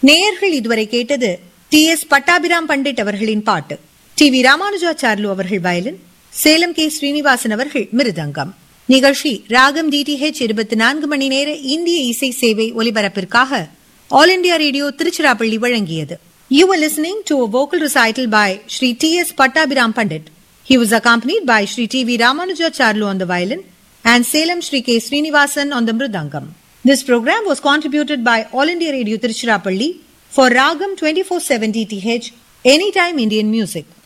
நேயர்கள் இதுவரை கேட்டது டி எஸ் பட்டாபிராம் பண்டிட் அவர்களின் பாட்டு டி வி ராமானுஜாச்சார்லு அவர்கள் வயலின் சேலம் கே ஸ்ரீனிவாசன் அவர்கள் மிருதங்கம் நிகழ்ச்சி ராகம் டிடிஹெச் இருபத்தி நான்கு மணி நேர இந்திய இசை சேவை ஒலிபரப்பிற்காக ஆல் இண்டியா ரேடியோ திருச்சிராப்பள்ளி வழங்கியது You were listening to a vocal recital by Sri T.S. Pattabhiram Pandit. He was accompanied by Sri T.V. Ramanujacharlu on the violin and Salem Sri K. Srinivasan on the mridangam. This program was contributed by All India Radio Tiruchirappalli for Ragam 2470 TH Anytime Indian Music.